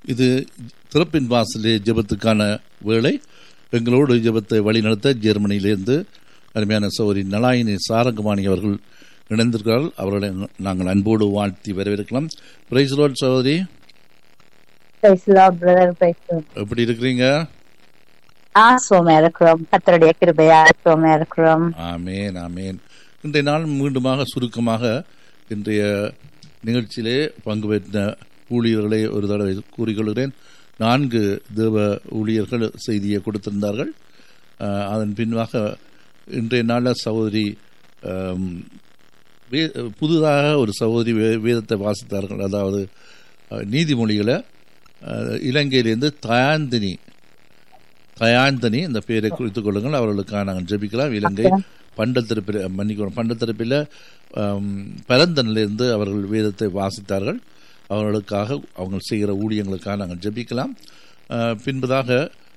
இது திறப்பின் வாசலே ஜெபத்துக்கான வேளை எங்களோடு ஜெபத்தை வழிநடத்த ஜெர்மனியிலிருந்து அருமையான சௌரி நலாயினி சாரங்கமாணி அவர்கள் இணைந்திருக்கிறார்கள் அவர்களை நாங்கள் அன்போடு வாழ்த்தி வரவேற்கலாம் பிரைஸ் லார்ட் சகோதரி பிரைஸ் லார்ட் பிரதர் பிரைஸ் எப்படி இருக்கிறீங்க ஆசுவமா இருக்கிறோம் கத்தருடைய கிருபையா ஆசுவமா இருக்கிறோம் ஆமேன் ஆமேன் இன்றைய நாள் மீண்டுமாக சுருக்கமாக இன்றைய நிகழ்ச்சியிலே பங்கு பெற்ற ஊழியர்களை ஒரு தடவை கூறிக்கொள்கிறேன் நான்கு தேவ ஊழியர்கள் செய்தியை கொடுத்திருந்தார்கள் அஹ், அதன் பின்பாக இன்றைய நாளில் சகோதரி அம், வே- புதிதாக ஒரு சகோதரி வே- வேதத்தை வாசித்தார்கள் அதாவது அஹ், நீதிமொழிகளை அஹ், இலங்கையிலிருந்து தயாந்தினி தயாந்தனி இந்த பெயரை குறித்துக் கொள்ளுங்கள் அவர்களுக்காக நாங்கள் ஜெபிக்கலாம் இலங்கை பண்டத்திருப்பில் மன்னிக்கணும் பண்டத்திருப்பில் பரந்தனிலிருந்து அவர்கள் வேதத்தை வாசித்தார்கள் அவர்களுக்காக அவங்க செய்கிற ஊழியங்களுக்காக நாங்கள் ஜெபிக்கலாம் அஹ், பின்பதாக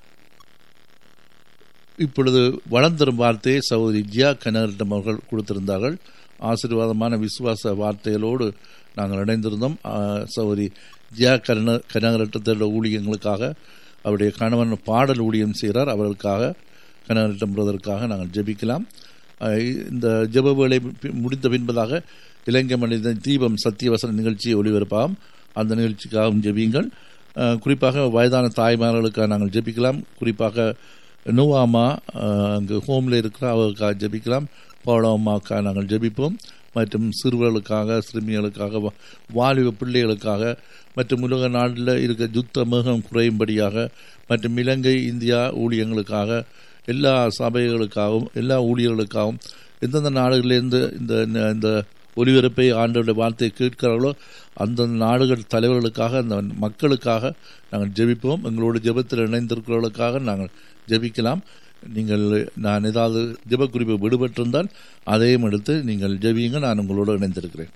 இப்பொழுது வளர்ந்தரும் வார்த்தையை சகோதரி ஜியா கனகரிடம் அவர்கள் கொடுத்திருந்தார்கள் ஆசீர்வாதமான விசுவாச வார்த்தைகளோடு நாங்கள் இணைந்திருந்தோம் ஆஹ், சகோதரி ஜியா கன கனகரட்டத்தோட ஊழியங்களுக்காக அவருடைய கணவன் பாடல் ஊழியம் செய்கிறார் அவர்களுக்காக கனகரட்டம் பிரதருக்காக நாங்கள் ஜெபிக்கலாம் ஆஹ், இந்த ஜெப வேலை பி- முடிந்த பின்பதாக இலங்கை மனிதன் தீபம் சத்தியவசன நிகழ்ச்சியை ஒளிபரப்பாகும் அந்த நிகழ்ச்சிக்காகவும் ஜெபியுங்கள் ஆஹ், குறிப்பாக வயதான தாய்மார்களுக்காக நாங்கள் ஜெபிக்கலாம் குறிப்பாக நோவாமா ஆஹ், அங்கு ஹோமில் இருக்கிற அவர்களுக்காக ஜெபிக்கலாம் பவுளம்மாவுக்காக நாங்கள் ஜெபிப்போம் மற்றும் சிறுவர்களுக்காக சிறுமிகளுக்காக வா- வாலிப பிள்ளைகளுக்காக மற்றும் உலக நாட்டில் இருக்க யுத்த மேகம் குறையும்படியாக மற்றும் இலங்கை இந்தியா ஊழியங்களுக்காக எல்லா சபைகளுக்காகவும் எல்லா ஊழியர்களுக்காகவும் எந்தெந்த நாடுகளிலிருந்து இந்த இந்த ஒலிபரப்பை ஆண்டோட வார்த்தையை கேட்கிறார்களோ அந்தந்த நாடுகள் தலைவர்களுக்காக அந்த மக்களுக்காக நாங்கள் ஜெபிப்போம் எங்களோட ஜெபத்தில் இணைந்திருக்கிறவர்களுக்காக நாங்கள் ஜெபிக்கலாம் நீங்கள் நான் ஏதாவது ஜெப குறிப்பு விடுபட்டிருந்தால் அதையும் எடுத்து நீங்கள் ஜெபியுங்க நான் உங்களோடு இணைந்திருக்கிறேன்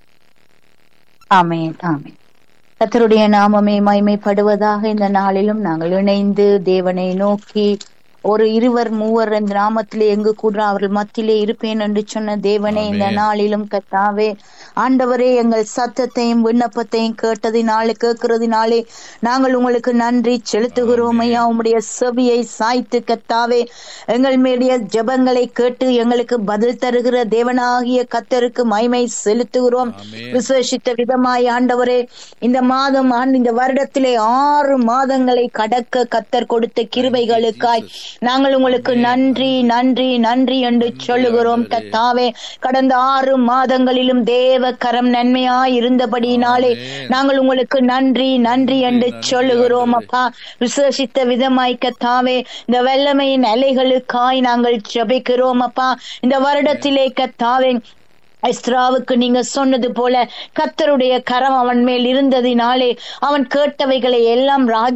ஆமென் ஆமென் கத்தருடைய நாமமே மகிமைப்படுவதாக இந்த நாளிலும் நாங்கள் இணைந்து தேவனை நோக்கி ஒரு இருவர் மூவர் இந்த நாமத்திலே எங்கு கூட அவர்கள் மத்தியிலே இருப்பேன் என்று சொன்ன தேவனே இந்த ஆமென். நாளிலும் கத்தாவே ஆண்டவரே எங்கள் சத்தத்தையும் விண்ணப்பத்தையும் கேட்டதினாலே கேட்கிறதினாலே நாங்கள் உங்களுக்கு நன்றி செலுத்துகிறோம் ஐயா உம்முடைய செவியை சாய்த்து கத்தாவே எங்கள் மேடைய ஜெபங்களை கேட்டு எங்களுக்கு பதில் தருகிற தேவனாகிய கத்தருக்கு மகிமை செலுத்துகிறோம் ஆமென். விசேஷித்த விதமாய் ஆண்டவரே இந்த மாதம் ஆண்டு இந்த வருடத்திலே ஆறு மாதங்களை கடக்க கத்தர் கொடுத்த கிருபைகளுக்காய் நாங்கள் உங்களுக்கு நன்றி நன்றி நன்றி என்று சொல்லுகிறோம் ஆண்டவரே. கத்தாவே கடந்த ஆறு மாதங்களிலும் தேவ கரம் நன்மையாய் இருந்தபடியினாலே ஆமென். நாங்கள் உங்களுக்கு நன்றி நன்றி என்று நன்றி, சொல்லுகிறோம் ஆண்டவரே. அப்பா விசேஷித்த விதமாய் கத்தாவே இந்த வெள்ளமையின் அலைகளுக்காய் நாங்கள் ஜெபிக்கிறோம் அப்பா இந்த வருடத்திலே கத்தாவே எஸ்ராவுக்கு நீங்க சொன்னது போல கத்தருடைய கரம் அவன் மேல் இருந்ததினாலே அவன் கேட்டவைகளை எல்லாம் ராஜ